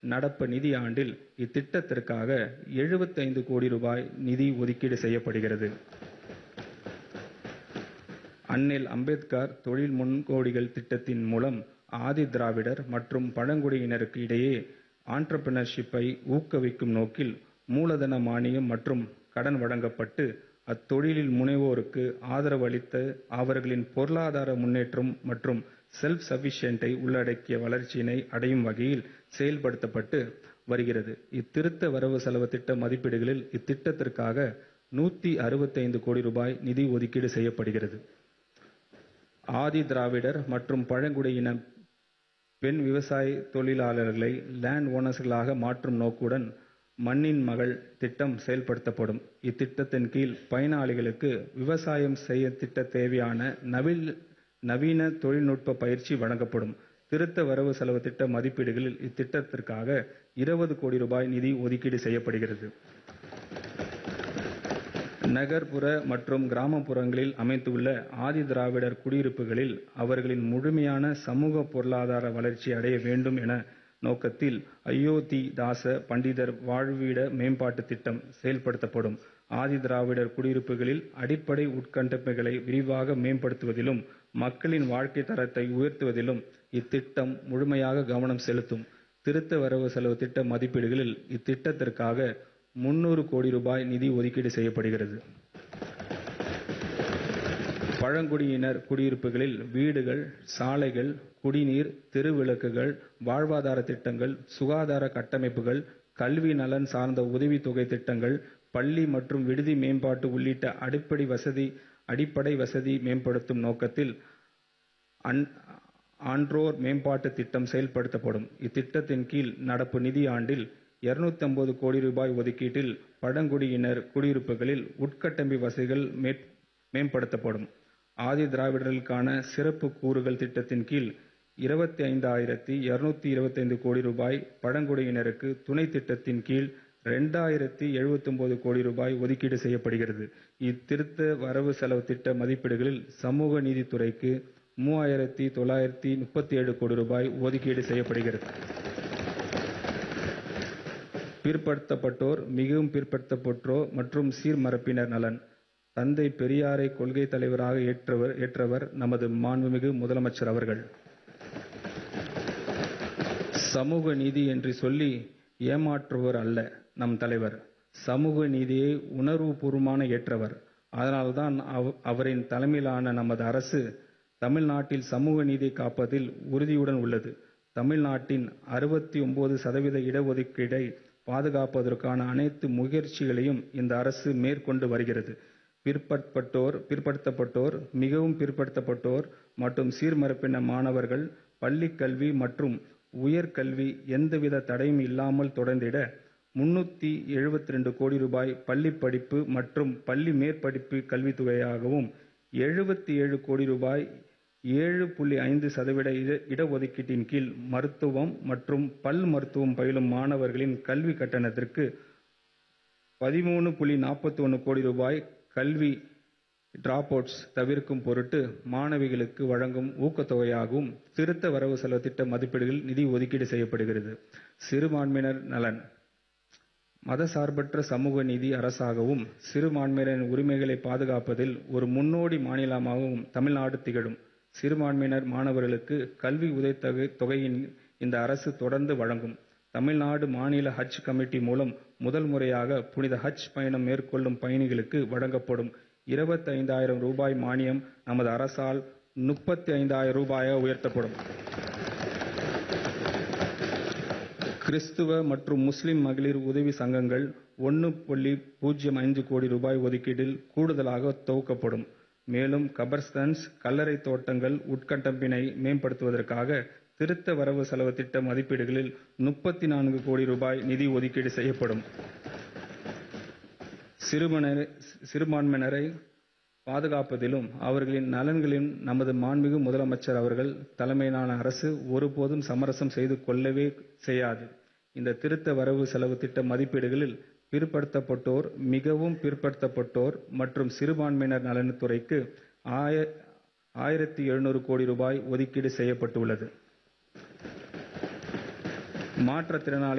நடப்பு நிதியாண்டில் இத்திட்டத்திற்காக 75 கோடி ரூபாய் நிதி ஒதுக்கீடு செய்யப்படுகிறது. அண்ணல் அம்பேத்கர் தொழில் முன்கோடிகள் திட்டத்தின் மூலம் ஆதிதிராவிடர் மற்றும் பழங்குடியினருக்கு இடையே ஆன்ட்ரபிரினர்ஷிப்பை ஊக்குவிக்கும் நோக்கில் மூலதன மானியம் மற்றும் கடன் வழங்கப்பட்டு, அத்தொழிலில் முனைவோருக்கு ஆதரவு அளித்து அவர்களின் பொருளாதார முன்னேற்றம் மற்றும் செல்ஃப் சஃபிஷியன்ட்டை உள்ளடக்கிய வளர்ச்சியினை அடையும் வகையில் செயல்படுத்தப்பட்டு வருகிறது. இத்திருத்த வரவு செலவுத் திட்ட மதிப்பீடுகளில் இத்திட்டத்திற்காக 165 கோடி ரூபாய் நிதி ஒதுக்கீடு செய்யப்படுகிறது. ஆதிதிராவிடர் மற்றும் பழங்குடியின பெண் விவசாய தொழிலாளர்களை லேண்ட் ஓனர்களாக மாற்றும் நோக்குடன் மண்ணின் மகள் திட்டம் செயல்படுத்தப்படும். இத்திட்டத்தின் கீழ் பயனாளிகளுக்கு விவசாயம் செய்யத் தேவையான நவீன தொழில்நுட்ப பயிற்சி வழங்கப்படும். திருத்த வரவு செலவுத் திட்ட மதிப்பீடுகளில் இத்திட்டத்திற்காக 20 கோடி ரூபாய் நிதி ஒதுக்கீடு செய்யப்படுகிறது. நகர்ப்புற மற்றும் கிராமப்புறங்களில் அமைந்துள்ள ஆதிதிராவிடர் குடியிருப்புகளில் அவர்களின் முழுமையான சமூக பொருளாதார வளர்ச்சி அடைய வேண்டும் என நோக்கத்தில் அயோத்திதாச பண்டிதர் வாழ்விட மேம்பாட்டுத் திட்டம் செயல்படுத்தப்படும். ஆதிதிராவிடர் குடியிருப்புகளில் அடிப்படை உட்கட்டமைப்புகளை விரிவாக மேம்படுத்துவதிலும், மக்களின் வாழ்க்கைத் தரத்தை உயர்த்துவதிலும் இத்திட்டம் முழுமையாக கவனம் செலுத்தும். திருத்த வரவு செலவுத் திட்ட மதிப்பீடுகளில் இத்திட்டத்திற்காக 300 கோடி ரூபாய் நிதி ஒதுக்கீடு செய்யப்படுகிறது. பழங்குடியினர் குடியிருப்புகளில் வீடுகள், சாலைகள், குடிநீர், தெருவிளக்குகள், வாழ்வாதார திட்டங்கள், சுகாதார கட்டமைப்புகள், கல்வி நலன் சார்ந்த உதவித்தொகை திட்டங்கள், பள்ளி மற்றும் விடுதி மேம்பாடு உள்ளிட்ட அடிப்படை வசதி மேம்படுத்தும் நோக்கத்தில் ஆன்றோர் மேம்பாட்டுத் திட்டம் செயல்படுத்தப்படும். இத்திட்டத்தின் கீழ் நடப்பு நிதியாண்டில் 250 கோடி ரூபாய் ஒதுக்கீட்டில் பழங்குடியினர் குடியிருப்புகளில் உட்கட்டமைப்பு வசதிகள் மேம்படுத்தப்படும். ஆதிதிராவிடர்களுக்கான சிறப்பு கூறுகள் திட்டத்தின் கீழ் 25,225 கோடி ரூபாய், பழங்குடியினருக்கு துணை திட்டத்தின் கீழ் 2,079 கோடி ரூபாய் ஒதுக்கீடு செய்யப்படுகிறது. இத்திருத்த வரவு செலவுத் திட்ட மதிப்பீடுகளில் சமூக நீதித்துறைக்கு 3,937 கோடி ரூபாய் ஒதுக்கீடு செய்யப்படுகிறது. பிற்படுத்தப்பட்டோர், மிகவும் பிற்படுத்தப்பட்டோர் மற்றும் சீர்மரபினர் நலன் தந்தை பெரியாரை கொள்கைத் தலைவராக ஏற்றவர் நமது மாண்புமிகு முதலமைச்சர் அவர்கள். சமூக நீதி என்று சொல்லி ஏமாற்றுபவர் அல்ல நம் தலைவர். சமூக நீதியை உணர்வுபூர்வமாக ஏற்றவர். அதனால்தான் அவரின் தலைமையிலான நமது அரசு தமிழ்நாட்டில் சமூக நீதியைக் காப்பதில் உறுதியுடன் உள்ளது. தமிழ்நாட்டின் 69 சதவீத இடஒதுக்கீடை பாதுகாப்பதற்கான அனைத்து முயற்சிகளையும் இந்த அரசு மேற்கொண்டு வருகிறது. பிற்படுத்தப்பட்டோர், மிகவும் பிற்படுத்தப்பட்டோர் மற்றும் சீர்மரபின மாணவர்கள் பள்ளிக் கல்வி மற்றும் உயர்கல்வி எந்தவித தடையும் இல்லாமல் தொடர்ந்திட 372 கோடி ரூபாய் பள்ளிப் படிப்பு மற்றும் பள்ளி மேற்படிப்பு கல்வித்தொகையாகவும், 77 கோடி ரூபாய் ஏழு.ஐந்து சதவீத இடஒதுக்கீட்டின் கீழ் மருத்துவம் மற்றும் பல் மருத்துவம் பயிலும் மாணவர்களின் கல்விக் கட்டணத்திற்கு பதிமூன்று.நாற்பத்தொன்று கோடி ரூபாய் கல்வி டிராப்அவுட்ஸ் தவிர்க்கும் பொருட்டு மாணவிகளுக்கு வழங்கும் ஊக்கத்தொகையாகவும் திருத்த வரவு செலவுத் திட்ட மதிப்பீடுகளில் நிதி ஒதுக்கீடு செய்யப்படுகிறது. சிறுபான்மையினர் நலன் மதசார்பற்ற சமூக நீதி அரசாகவும், சிறுபான்மையினரின் உரிமைகளை பாதுகாப்பதில் ஒரு முன்னோடி மாநிலமாகவும் தமிழ்நாடு திகழும். சிறுபான்மையினர் மாணவர்களுக்கு கல்வி உதவித் தொகையை இந்த அரசு தொடர்ந்து வழங்கும். தமிழ்நாடு மாநில ஹஜ் கமிட்டி மூலம் முதல் முறையாக புனித ஹஜ் பயணம் மேற்கொள்ளும் பயணிகளுக்கு வழங்கப்படும் இருபத்தைந்தாயிரம் ரூபாய் மானியம் நமது அரசால் முப்பத்தைந்தாயிரம் ரூபாயாக உயர்த்தப்படும். கிறிஸ்துவ மற்றும் முஸ்லிம் மகளிர் உதவி சங்கங்கள் ஒன்று.பூஜ்ஜியம் கோடி ரூபாய் ஒதுக்கீட்டில் கூடுதலாக தொகுக்கப்படும். மேலும் கபர்ஸ்தன்ஸ், கல்லறை தோட்டங்கள் உட்கட்டமைப்பினை மேம்படுத்துவதற்காக திருத்த வரவு செலவுத் திட்ட மதிப்பீடுகளில் முப்பத்து கோடி ரூபாய் நிதி ஒதுக்கீடு செய்யப்படும். சிறுபான்மையினரை பாதுகாப்பதிலும், அவர்களின் நலன்களிலும் நமது மாண்புமிகு முதலமைச்சர் அவர்கள் தலைமையிலான அரசு ஒருபோதும் சமரசம் செய்து கொள்ளவே செய்யாது. இந்த திருத்த வரவு செலவுத் திட்ட மதிப்பீடுகளில் பிற்படுத்தப்பட்டோர், மிகவும் பிற்படுத்தப்பட்டோர் மற்றும் சிறுபான்மையினர் நலத்துறைக்கு ஆயிரத்து எழுநூறு கோடி ரூபாய் ஒதுக்கீடு செய்யப்பட்டுள்ளது. மாற்றுத்திறனாளி